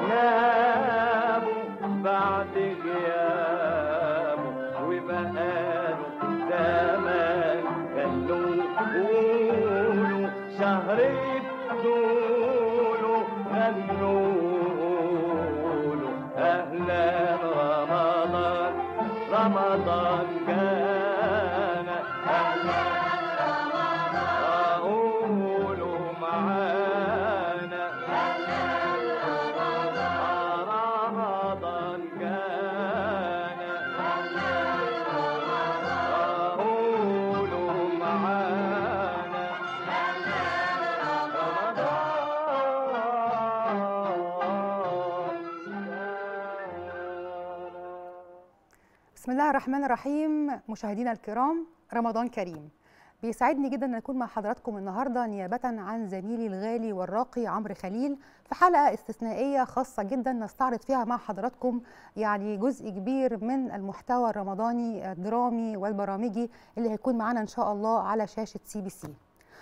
نابوا بعد غيابه وبقاله زمان خلوه قولوا شهر طوله غنوا له أهلا رمضان رمضان جانا أهلا قولوا معانا رمضان جانا قولوا معانا رمضان جانا بسم الله الرحمن الرحيم مشاهدينا الكرام رمضان كريم بيسعدني جدا ان اكون مع حضراتكم النهارده نيابه عن زميلي الغالي والراقي عمرو خليل في حلقه استثنائيه خاصه جدا نستعرض فيها مع حضراتكم يعني جزء كبير من المحتوى الرمضاني الدرامي والبرامجي اللي هيكون معانا ان شاء الله على شاشه سي بي سي.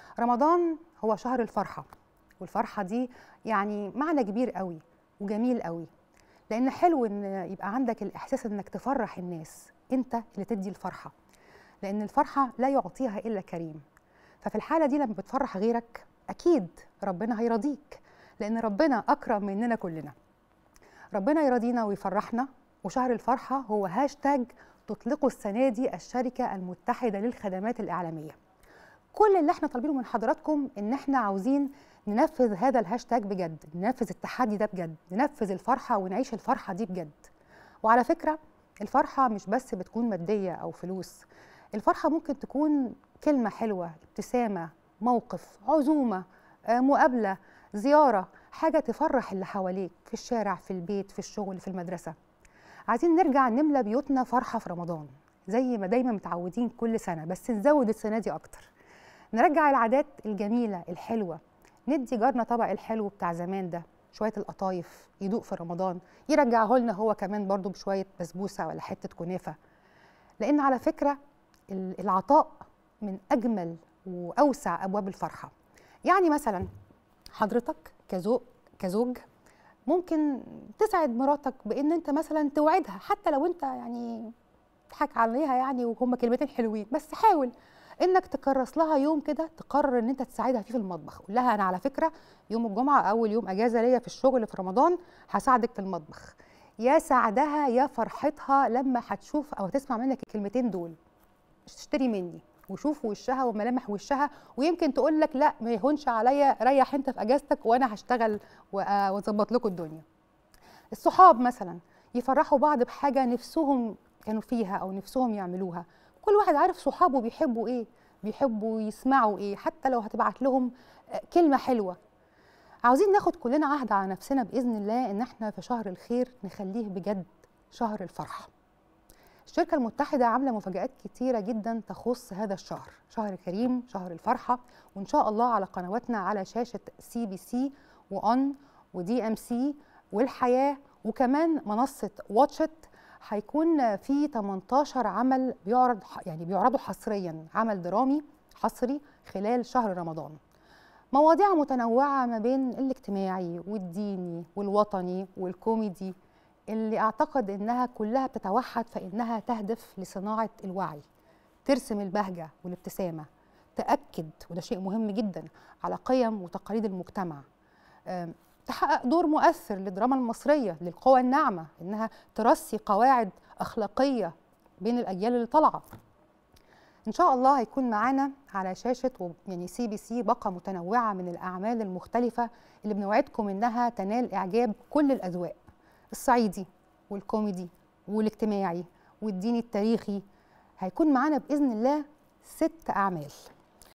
رمضان هو شهر الفرحه والفرحه دي يعني معنى كبير قوي وجميل قوي لان حلو ان يبقى عندك الاحساس انك تفرح الناس انت اللي تدي الفرحه لان الفرحه لا يعطيها الا كريم ففي الحاله دي لما بتفرح غيرك اكيد ربنا هيرضيك لان ربنا اكرم مننا كلنا ربنا يرضينا ويفرحنا وشهر الفرحه هو هاشتاج تطلقه السنه دي الشركه المتحده للخدمات الاعلاميه كل اللي احنا طالبينه من حضراتكم ان احنا عاوزين ننفذ هذا الهاشتاج بجد ننفذ التحدي ده بجد ننفذ الفرحة ونعيش الفرحة دي بجد وعلى فكرة الفرحة مش بس بتكون مادية أو فلوس الفرحة ممكن تكون كلمة حلوة ابتسامة موقف عزومة آه، مقابلة زيارة حاجة تفرح اللي حواليك في الشارع في البيت في الشغل في المدرسة عايزين نرجع نملى بيوتنا فرحة في رمضان زي ما دايما متعودين كل سنة بس نزود السنة دي أكتر نرجع العادات الجميلة الحلوة ندي جارنا طبق الحلو بتاع زمان ده شوية القطايف يدوق في رمضان يرجعه لنا هو كمان برضو بشوية بسبوسة ولا حتة كنافة لأن على فكرة ال- العطاء من أجمل وأوسع أبواب الفرحة يعني مثلا حضرتك كزوج كزوج ممكن تسعد مراتك بان انت مثلا توعدها حتى لو انت يعني تضحك عليها يعني وهم كلمتين حلوين بس حاول انك تكرس لها يوم كده تقرر ان انت تساعدها فيه في المطبخ قول لها انا على فكره يوم الجمعه اول يوم اجازه ليا في الشغل في رمضان هساعدك في المطبخ يا سعدها يا فرحتها لما هتشوف او تسمع منك الكلمتين دول مش تشتري مني وشوف وشها وملامح وشها ويمكن تقول لك لا ما يهونش عليا ريح انت في اجازتك وانا هشتغل وأ- واظبط لكم الدنيا الصحاب مثلا يفرحوا بعض بحاجه نفسهم كانوا فيها او نفسهم يعملوها كل واحد عارف صحابه بيحبوا ايه بيحبوا يسمعوا ايه حتى لو هتبعت لهم آه، كلمه حلوه عاوزين ناخد كلنا عهد على نفسنا باذن الله ان احنا في شهر الخير نخليه بجد شهر الفرحه الشركة المتحدة عاملة مفاجآت كتيرة جدا تخص هذا الشهر شهر كريم شهر الفرحة وإن شاء الله على قنواتنا على شاشة سي بي سي وأون ودي أم سي والحياة وكمان منصة واتشت هيكون في 18 عمل بيعرض يعني بيعرضوا حصريا عمل درامي حصري خلال شهر رمضان مواضيع متنوعة ما بين الاجتماعي والديني والوطني والكوميدي اللي اعتقد انها كلها بتتوحد فانها تهدف لصناعه الوعي ترسم البهجه والابتسامه تاكد وده شيء مهم جدا على قيم وتقاليد المجتمع أم، تحقق دور مؤثر للدراما المصريه للقوى الناعمه انها ترسي قواعد اخلاقيه بين الاجيال اللي طالعه ان شاء الله هيكون معانا على شاشه و- يعني سي بي سي باقه متنوعه من الاعمال المختلفه اللي بنوعدكم انها تنال اعجاب كل الاذواق الصعيدي والكوميدي والاجتماعي والديني التاريخي هيكون معانا باذن الله ست اعمال